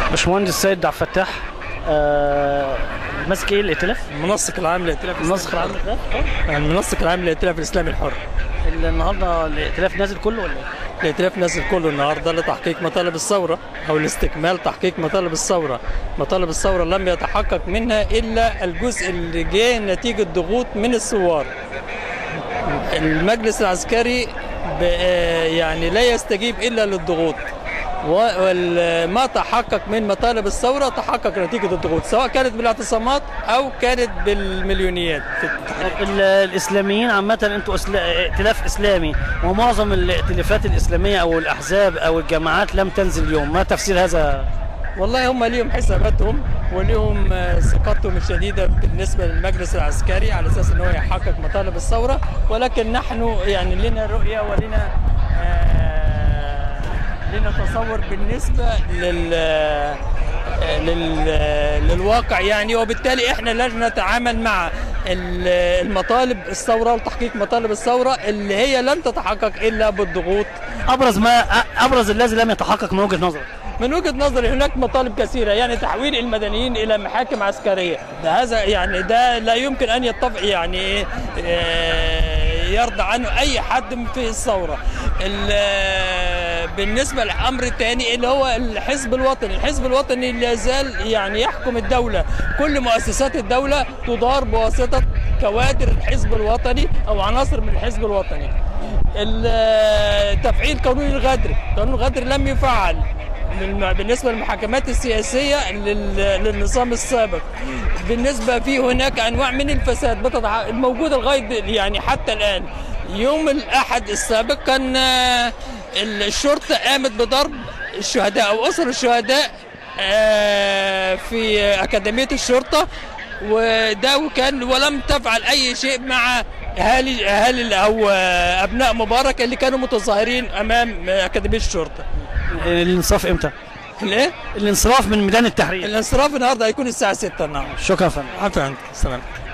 باشمهندس سيد عبد الفتاح آه، ماسك ايه الائتلاف؟ المنسق العام للائتلاف النسق العام للائتلاف؟ المنسق العام للائتلاف الاسلامي الحر اللي النهارده الائتلاف نازل كله ولا ايه؟ الائتلاف نازل كله النهارده لتحقيق مطالب الثوره او لاستكمال تحقيق مطالب الثوره مطالب الثوره لم يتحقق منها الا الجزء اللي جه نتيجه ضغوط من الثوار المجلس العسكري ب- يعني لا يستجيب الا للضغوط وما تحقق من مطالب الثوره تحقق نتيجه الضغوط سواء كانت بالاعتصامات او كانت بالمليونيات في طب ال- الاسلاميين عامه انتوا إسلا- ائتلاف اسلامي ومعظم الائتلافات الاسلاميه او الاحزاب او الجماعات لم تنزل اليوم ما تفسير هذا؟ والله هم ليهم حساباتهم وليهم آه، ثقتهم الشديده بالنسبه للمجلس العسكري على اساس ان هو يحقق مطالب الثوره ولكن نحن يعني لنا رؤيه ولنا آه، لنا تصور بالنسبه لل آه، لل للواقع يعني وبالتالي احنا لازم نتعامل مع ال- المطالب الثوره وتحقيق مطالب الثوره اللي هي لن تتحقق الا بالضغوط ابرز ما ابرز الذي لم يتحقق من وجهه نظرك من وجهه نظري هناك مطالب كثيره يعني تحويل المدنيين الى محاكم عسكريه ده هذا يعني ده لا يمكن ان يتفق يعني إيه، آه، يرضى عنه اي حد في الثوره ال- آه، بالنسبه للامر الثاني اللي هو الحزب الوطني الحزب الوطني لا يزال يعني يحكم الدوله كل مؤسسات الدوله تدار بواسطه كوادر الحزب الوطني او عناصر من الحزب الوطني ال- تفعيل قانون الغدر قانون الغدر لم يفعل للم- بالنسبه للمحاكمات السياسيه لل- للنظام السابق بالنسبه في هناك انواع من الفساد بتتع- الموجوده لغايه يعني حتى الان يوم الاحد السابق كان آه، الشرطه قامت بضرب الشهداء او اسر الشهداء آه، في اكاديميه الشرطه وده وكان ولم تفعل اي شيء مع اهالي اهالي او آه، ابناء مبارك اللي كانوا متظاهرين امام آه، اكاديميه الشرطه الانصراف امتى؟ الايه الانصراف من ميدان التحرير الانصراف النهارده هيكون الساعه 6 النهارده شكرا يا فندم عفوا سلام